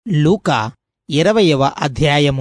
లూకా ఇరవయవ అధ్యాయము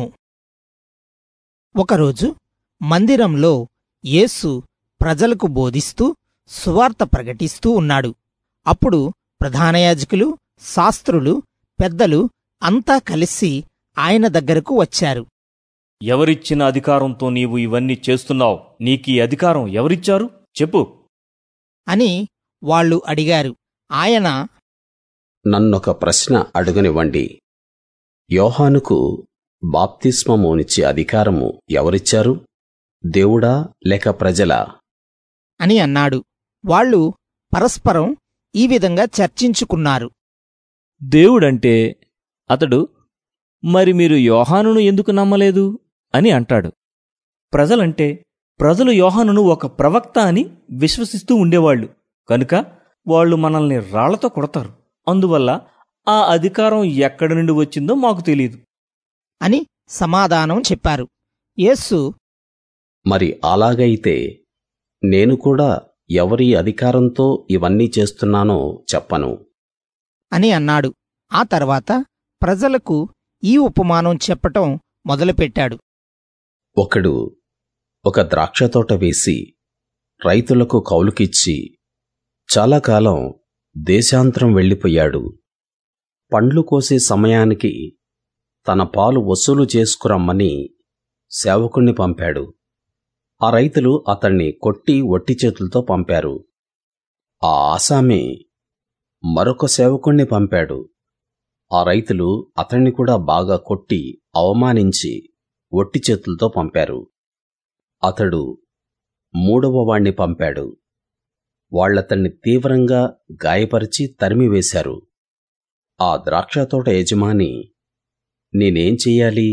ఒకరోజు మందిరంలో యేసు ప్రజలకు బోధిస్తూ సువార్త ప్రకటిస్తూ ఉన్నాడు అప్పుడు ప్రధానయాజకులు శాస్త్రులు పెద్దలు అంతా కలిసి ఆయన దగ్గరకు వచ్చారు ఎవరిచ్చిన అధికారంతో నీవు ఇవన్నీ చేస్తున్నావు నీకీ అధికారం ఎవరిచ్చారు చెప్పు అని వాళ్ళు అడిగారు ఆయన నన్నొక ప్రశ్న అడుగనివ్వండి యోహానుకు బాప్తిస్మమునిచ్చే అధికారము ఎవరిచ్చారు దేవుడా లేక ప్రజలా అని అన్నాడు వాళ్ళు పరస్పరం ఈ విధంగా చర్చించుకున్నారు దేవుడంటే అతడు మరి మీరు యోహానును ఎందుకు నమ్మలేదు అని అంటాడు ప్రజలంటే ప్రజలు యోహానును ఒక ప్రవక్త అని విశ్వసిస్తూ ఉండేవాళ్ళు కనుక వాళ్ళు మనల్ని రాళ్లతో కొడతారు అందువల్ల ఆ అధికారం ఎక్కడి నుండి వచ్చిందో మాకు తెలియదు అని సమాధానం చెప్పారు యేసు మరి అలాగైతే నేను కూడా ఎవరి అధికారంతో ఇవన్నీ చేస్తున్నానో చెప్పను అని అన్నాడు ఆ తర్వాత ప్రజలకు ఈ ఉపమానం చెప్పటం మొదలుపెట్టాడు ఒకడు ఒక ద్రాక్షతోట వేసి రైతులకు కౌలుకిచ్చి చాలా కాలం దేశాంతరం వెళ్ళిపోయాడు పండ్లు కోసే సమయానికి తన పాలు వసూలు చేసుకురమ్మని సేవకుణ్ణి పంపాడు ఆ రైతులు అతణ్ణి కొట్టి ఒట్టి చేతులతో పంపారు ఆ ఆసామి మరొక సేవకుణ్ణి పంపాడు ఆ రైతులు అతణ్ణి కూడా బాగా కొట్టి అవమానించి ఒట్టి చేతులతో పంపారు అతడు మూడవ వాణ్ణి పంపాడు వాళ్ళతన్ని తీవ్రంగా గాయపరిచి తరిమివేశారు ఆ ద్రాక్షతోట యజమాని నేనేం చెయ్యాలి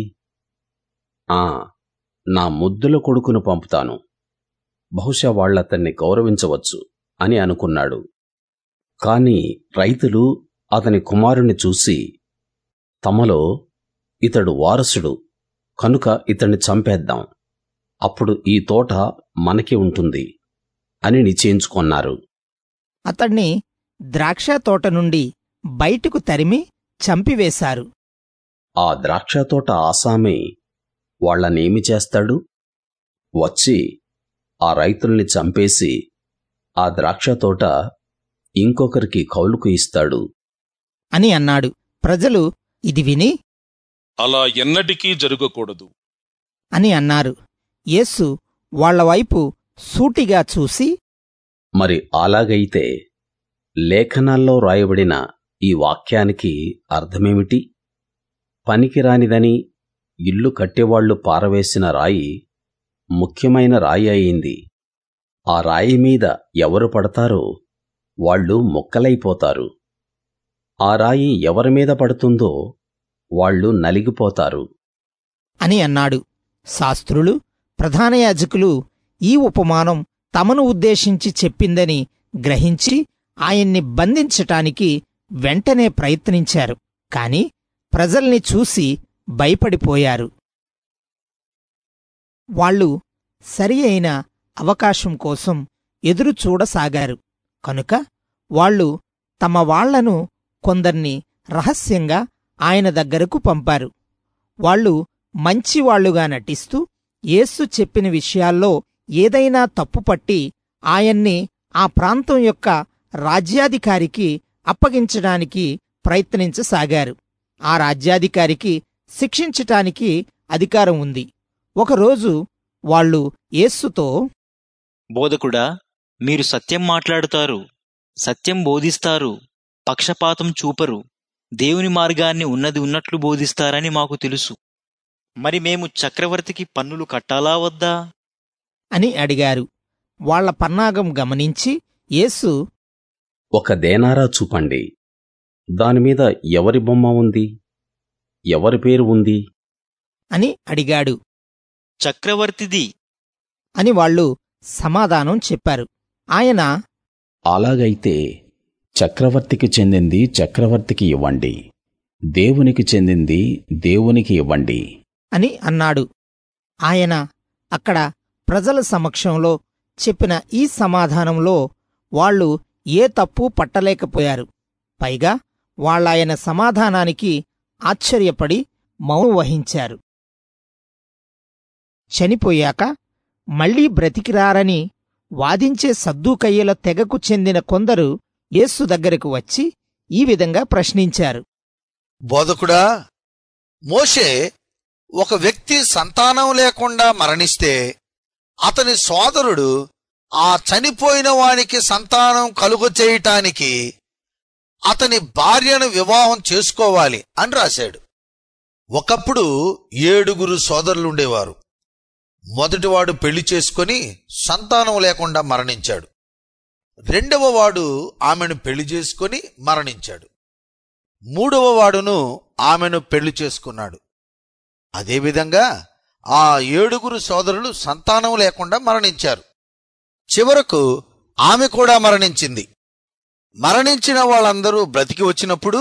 ఆ నా ముద్దుల కొడుకును పంపుతాను బహుశా వాళ్ళతన్ని గౌరవించవచ్చు అని అనుకున్నాడు కాని రైతులు అతని కుమారుణ్ణి చూసి తమలో ఇతడు వారసుడు కనుక ఇతన్ని చంపేద్దాం అప్పుడు ఈ తోట మనకి ఉంటుంది అని నిశ్చయించుకొన్నారు అతణ్ణి ద్రాక్ష తోట నుండి బయటకు తరిమి చంపివేశారు ఆ ద్రాక్షతోట ఆసామి వాళ్ళనేమి చేస్తాడు వచ్చి ఆ రైతుల్ని చంపేసి ఆ ద్రాక్షతోట ఇంకొకరికి కౌలుకు ఇస్తాడు అని అన్నాడు ప్రజలు ఇది విని అలా ఎన్నటికీ జరగకూడదు అని అన్నారు యేసు వాళ్ళ వైపు సూటిగా చూసి మరి అలాగైతే లేఖనాల్లో రాయబడిన ఈ వాక్యానికి అర్థమేమిటి పనికిరానిదని ఇల్లు కట్టేవాళ్లు పారవేసిన రాయి ముఖ్యమైన రాయి అయింది ఆ రాయి మీద ఎవరు పడతారో వాళ్ళు ముక్కలైపోతారు ఆ రాయి ఎవరి మీద పడుతుందో వాళ్ళు నలిగిపోతారు అని అన్నాడు శాస్త్రులు ప్రధానయాజకులు ఈ ఉపమానం తమను ఉద్దేశించి చెప్పిందని గ్రహించి ఆయన్ని బంధించటానికి వెంటనే ప్రయత్నించారు కాని ప్రజల్ని చూసి భయపడిపోయారు వాళ్ళు సరి అయిన అవకాశం కోసం ఎదురు చూడసాగారు కనుక వాళ్ళు తమ వాళ్లను కొందర్ని రహస్యంగా ఆయన దగ్గరకు పంపారు వాళ్ళు మంచివాళ్లుగా నటిస్తూ యేసు చెప్పిన విషయాల్లో ఏదైనా తప్పుపట్టి ఆయన్ని ఆ ప్రాంతం యొక్క రాజ్యాధికారికి అప్పగించడానికి ప్రయత్నించసాగారు ఆ రాజ్యాధికారికి శిక్షించటానికి అధికారం ఉంది ఒకరోజు వాళ్ళు యేస్సుతో బోధకుడా మీరు సత్యం మాట్లాడుతారు సత్యం బోధిస్తారు పక్షపాతం చూపరు దేవుని మార్గాన్ని ఉన్నది ఉన్నట్లు బోధిస్తారని మాకు తెలుసు మరి మేము చక్రవర్తికి పన్నులు కట్టాలా వద్దా అని అడిగారు వాళ్ళ పన్నాగం గమనించి యేసు ఒక దేనారా చూపండి దానిమీద ఎవరి బొమ్మ ఉంది ఎవరి పేరు ఉంది అని అడిగాడు చక్రవర్తిది అని వాళ్ళు సమాధానం చెప్పారు ఆయన అలాగైతే చక్రవర్తికి చెందింది చక్రవర్తికి ఇవ్వండి దేవునికి చెందింది దేవునికి ఇవ్వండి అని అన్నాడు ఆయన అక్కడ ప్రజల సమక్షంలో చెప్పిన ఈ సమాధానంలో వాళ్ళు ఏ తప్పు పట్టలేకపోయారు పైగా వాళ్ళాయన సమాధానానికి ఆశ్చర్యపడి మౌనం వహించారు చనిపోయాక మళ్లీ బ్రతికిరారని వాదించే సద్దూకయ్యల తెగకు చెందిన కొందరు యేసు దగ్గరకు వచ్చి ఈ విధంగా ప్రశ్నించారు బోధకుడా మోషే ఒక వ్యక్తి సంతానం లేకుండా మరణిస్తే అతని సోదరుడు ఆ చనిపోయిన వానికి సంతానం కలుగ చేయటానికి అతని భార్యను వివాహం చేసుకోవాలి అని రాశాడు ఒకప్పుడు ఏడుగురు సోదరులుండేవారు మొదటివాడు పెళ్లి చేసుకొని సంతానం లేకుండా మరణించాడు రెండవ వాడు ఆమెను పెళ్లి చేసుకొని మరణించాడు మూడవ వాడును ఆమెను పెళ్లి చేసుకున్నాడు అదేవిధంగా ఆ ఏడుగురు సోదరులు సంతానం లేకుండా మరణించారు చివరకు ఆమె కూడా మరణించింది మరణించిన వాళ్ళందరూ బ్రతికి వచ్చినప్పుడు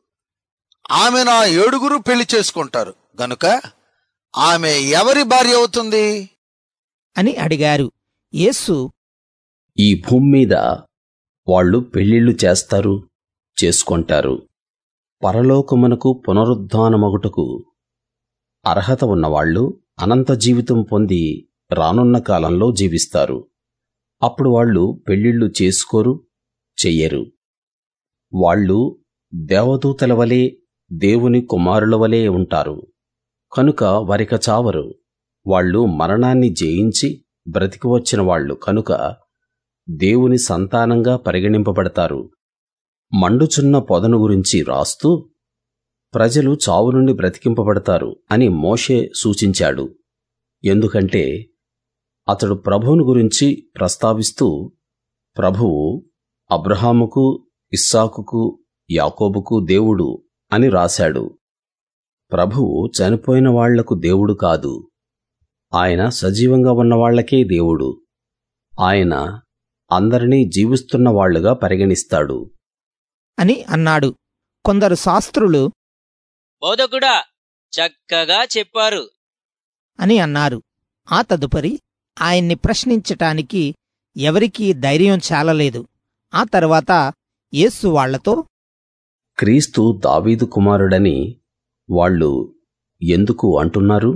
ఆమె నా ఏడుగురు పెళ్లి చేసుకుంటారు గనుక ఆమె ఎవరి భార్య అవుతుంది అని అడిగారు యేసు ఈ భూమి మీద వాళ్ళు పెళ్ళిళ్ళు చేస్తారు చేసుకొంటారు పరలోకమునకు పునరుద్ధానమగుటకు అర్హత ఉన్నవాళ్ళు అనంత జీవితం పొంది రానున్న కాలంలో జీవిస్తారు అప్పుడు వాళ్ళు పెళ్ళిళ్ళు చేసుకోరు చెయ్యరు వాళ్ళు దేవదూతల వలె దేవుని కుమారుల వలె ఉంటారు కనుక వారిక చావరు వాళ్ళు మరణాన్ని జయించి బ్రతికి వచ్చిన వాళ్ళు కనుక దేవుని సంతానంగా పరిగణింపబడతారు మండుచున్న పొదను గురించి రాస్తూ ప్రజలు చావు నుండి బ్రతికింపబడతారు అని మోషే సూచించాడు ఎందుకంటే అతడు ప్రభువును గురించి ప్రస్తావిస్తూ ప్రభువు అబ్రహాముకు ఇస్సాకుకు యాకోబుకు దేవుడు అని రాశాడు ప్రభువు చనిపోయిన వాళ్లకు దేవుడు కాదు ఆయన సజీవంగా ఉన్న వాళ్లకే దేవుడు ఆయన అందరినీ జీవిస్తున్న వాళ్లుగా పరిగణిస్తాడు అని అన్నాడు కొందరు శాస్త్రులు బోధకుడా చక్కగా చెప్పారు అని అన్నారు ఆ తదుపరి ఆయన్ని ప్రశ్నించటానికి ఎవరికీ ధైర్యం చాలలేదు ఆ తర్వాత యేసు వాళ్లతో క్రీస్తు దావీదు కుమారుడని వాళ్ళు ఎందుకు అంటున్నారు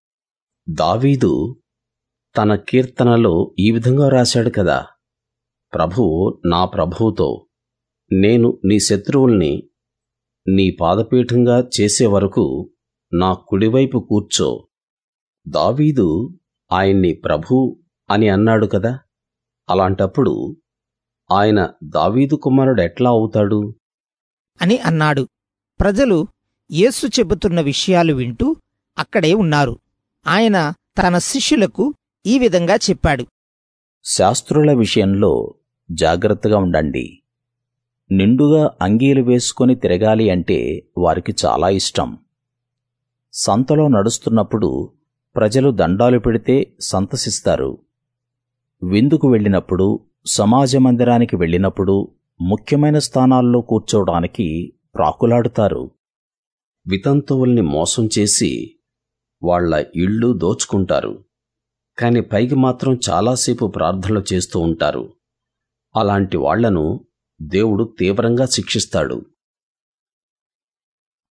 దావీదు తన కీర్తనలో ఈ విధంగా రాశాడు కదా ప్రభువు నా ప్రభువుతో నేను నీ శత్రువుల్ని నీ పాదపీఠంగా చేసే వరకు నా కుడివైపు కూర్చో దావీదు ఆయన్ని ప్రభు అని అన్నాడు కదా అలాంటప్పుడు ఆయన దావీదు కుమారుడు ఎట్లా అవుతాడు అని అన్నాడు ప్రజలు యేసు చెబుతున్న విషయాలు వింటూ అక్కడే ఉన్నారు ఆయన తన శిష్యులకు ఈ విధంగా చెప్పాడు శాస్త్రుల విషయంలో జాగ్రత్తగా ఉండండి నిండుగా అంగీలు వేసుకొని తిరగాలి అంటే వారికి చాలా ఇష్టం సంతలో నడుస్తున్నప్పుడు ప్రజలు దండాలు పెడితే సంతసిస్తారు విందుకు వెళ్ళినప్పుడు సమాజ మందిరానికి వెళ్ళినప్పుడు ముఖ్యమైన స్థానాల్లో కూర్చోవడానికి ప్రాకులాడుతారు వితంతువుల్ని మోసం చేసి వాళ్ళ ఇళ్ళు దోచుకుంటారు కాని పైకి మాత్రం చాలాసేపు ప్రార్థనలు చేస్తూ ఉంటారు అలాంటి వాళ్లను దేవుడు తీవ్రంగా శిక్షిస్తాడు